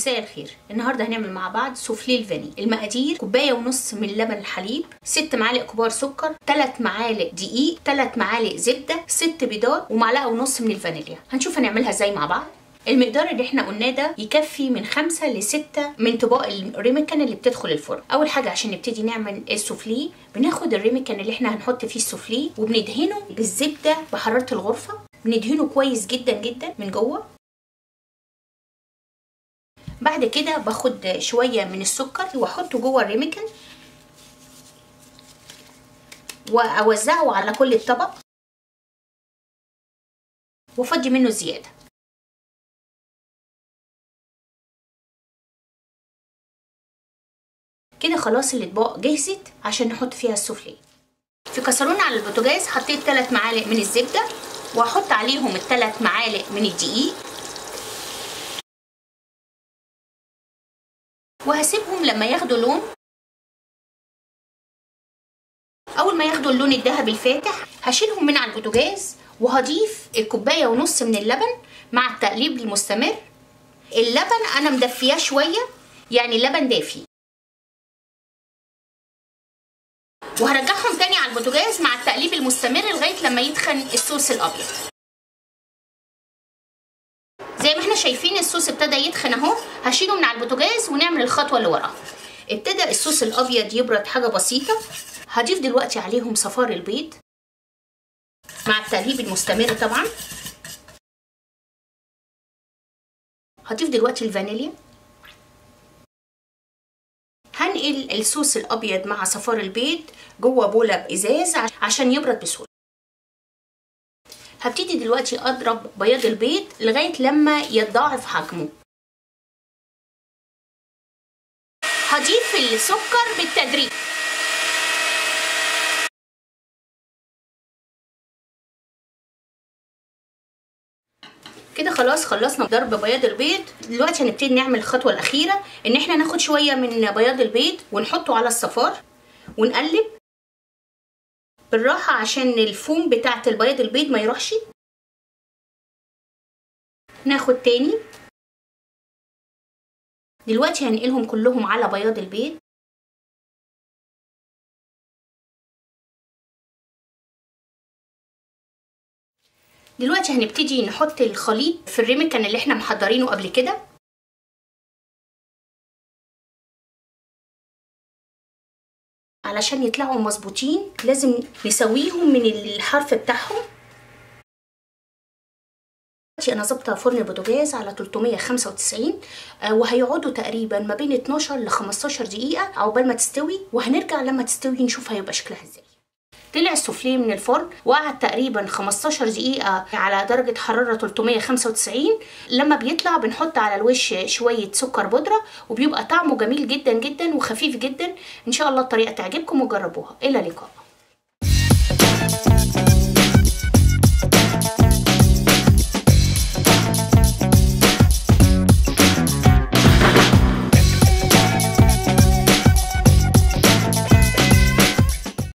مساء الخير النهارده هنعمل مع بعض سوفليه الفانيليا المقادير كوبايه ونص من لبن الحليب 6 معالق كبار سكر 3 معالق دقيق 3 معالق زبده 6 بيضات ومعلقه ونص من الفانيليا هنشوف هنعملها ازاي مع بعض المقدار اللي احنا قلناه ده يكفي من خمسة لستة من طباق الريميكان اللي بتدخل الفرن اول حاجه عشان نبتدي نعمل السوفليه بناخد الريميكان اللي احنا هنحط فيه السوفليه وبندهنه بالزبده بحراره الغرفه بندهنه كويس جدا جدا من جوه بعد كده باخد شويه من السكر واحطه جوه الريميكان واوزعه على كل الطبق وافضي منه زياده كده خلاص الاطباق جهزت عشان نحط فيها السوفليه في كسرونه على البوتاجاز حطيت 3 معالق من الزبده واحط عليهم الثلاث معالق من الدقيق وهسيبهم لما ياخدوا لون اول ما ياخدوا اللون الذهبي الفاتح هشيلهم من على البوتاجاز وهضيف الكوبايه ونص من اللبن مع التقليب المستمر اللبن انا مدفياه شويه يعني اللبن دافي وهرجعهم تاني على البوتاجاز مع التقليب المستمر لغايه لما يتخن الصوص الابيض زي ما احنا شايفين الصوص ابتدى يتخن اهو هشيله من على البوتاجاز ونعمل الخطوه اللي وراها ابتدى الصوص الابيض يبرد حاجه بسيطه هضيف دلوقتي عليهم صفار البيض مع التقليب المستمر طبعا هضيف دلوقتي الفانيليا هنقل الصوص الابيض مع صفار البيض جوه بوله بازاز عشان يبرد بسهوله هبتدي دلوقتي اضرب بياض البيض لغايه لما يتضاعف حجمه هضيف السكر بالتدريج كده خلاص خلصنا ضرب بياض البيض دلوقتي هنبتدي نعمل الخطوه الاخيره ان احنا ناخد شويه من بياض البيض ونحطه على الصفار ونقلب بالراحه عشان الفوم بتاعه البياض البيض ما يروحش ناخد تاني دلوقتي هنقلهم كلهم على بياض البيض دلوقتي هنبتدي نحط الخليط في الريميكان اللي احنا محضرينه قبل كده علشان يطلعوا مظبوطين لازم نسويهم من الحرف بتاعهم انا ظابطه فرن البوتاجاز على 395 وهيقعدوا تقريبا ما بين 12 ل 15 دقيقه عقبال ما تستوي وهنرجع لما تستوي نشوف هيبقى شكلها ازاي طلع السوفليه من الفرن وقعد تقريبا 15 دقيقة على درجة حرارة 395 لما بيطلع بنحط على الوش شوية سكر بودرة وبيبقى طعمه جميل جدا جدا وخفيف جدا ان شاء الله الطريقة تعجبكم وجربوها الى اللقاء